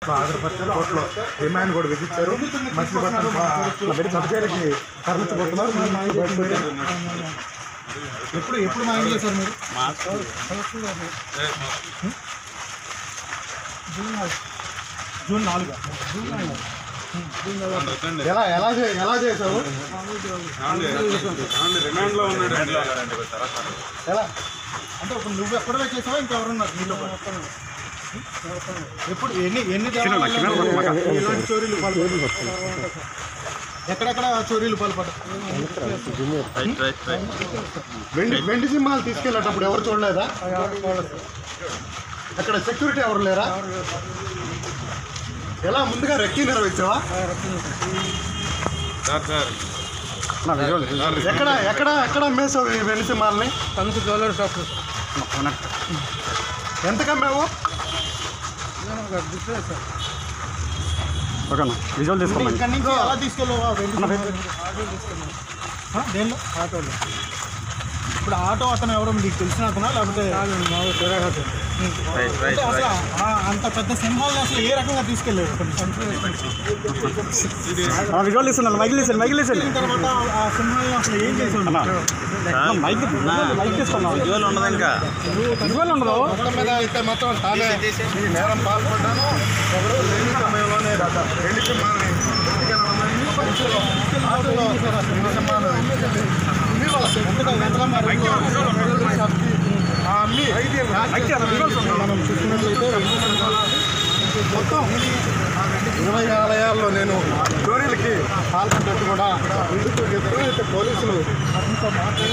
కోర్టులో ఆంధ్రప్రదేశ్ కోర్టులో రిమాండ్ కూడా విధించారు మచిలీపట్నం మధ్యకి తరలించబోతున్నారు ఎప్పుడు ఎప్పుడు మాయం చేశారు మీరు జూన్ నాలుగు ఎలా ఎలా చే- ఎలా చేసావు రిమాండ్లో ఉన్నాడు ఎలా అంటే ఇప్పుడు నువ్వు ఎక్కడో చేసావా ఇంకెవరున్నారు నీలో ఎప్పుడు ఎన్ని ఎన్ని దేవాలయాల్లో ఇలాంటి చోరీలు పాల్పడ్డారు ఎక్కడెక్కడ చోరీలు పాల్పడ్డారు వెండి వెండి సింహాలు తీసుకెళ్ళేటప్పుడు ఎవరు చూడలేదా అక్కడ సెక్యూరిటీ ఎవరు లేరా ఎలా ముందుగా రెక్కీ నిర్వహించావా సార్ సార్ ఎక్కడ ఎక్కడ ఎక్కడ అమ్మేసావు ఈ వెండి సింహాలని తణుకు జ్యువెలరీ షాప్ ఎంత అమ్మావు ఓకేనా విజువల్ తీసుకోమని ఇక్కడి నుంచి ఎలా తీసుకెళ్ళావా వెండి సింహాలని? ఆ, దేనిలో ఆటోలో ఇప్పుడు ఆటో అతను ఎవరో మీకు తెలిసిన అతనా లేకపోతే అంటే అసలు ఆ- అంత పెద్ద సింహాలను అసలు ఏ రకంగా తీసుకెళ్ళారు విజువల్ తీస్తున్నాను మైకిల్ తీసాను మైకిల్ తీసాను తర్వాత ఆ సింహాలను అసలు ఏం చేసి మైక్ మైక్ తీసుకున్నాం విజువల్ ఉండదు ఇంకా విజువల్ ఉండదు మొత్తం మీద అయితే మొత్తం తానే ఈ నేరం పాల్పడ్డాను ఎవరు లేని సమయంలోనే రథ రెండు సింహాలని ఆటోలో రెండు సింహాలు ఎంతగా ఎంతగా మరి ఆ అమ్మి మనం చూసుకున్నట్లయితే మొత్తం ఇరవై ఆలయాల్లో నేను చోరీలకి పాల్పడ్డట్టు కూడా ఎందుకు ఎప్పుడైతే పోలీసులు అంత మాట్లాడి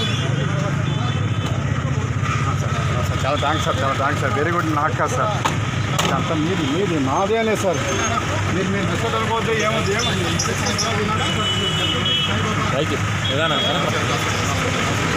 చాలా థ్యాంక్స్ సార్ చాలా థ్యాంక్స్ సార్ వెరీ గుడ్ నాకు కాదు సార్ ఇదంతా మీది మీది నాదేనే సార్ మీరు మీరు డిస్కస్ అనుకోవద్దు ఏమో ఏమో నిదానం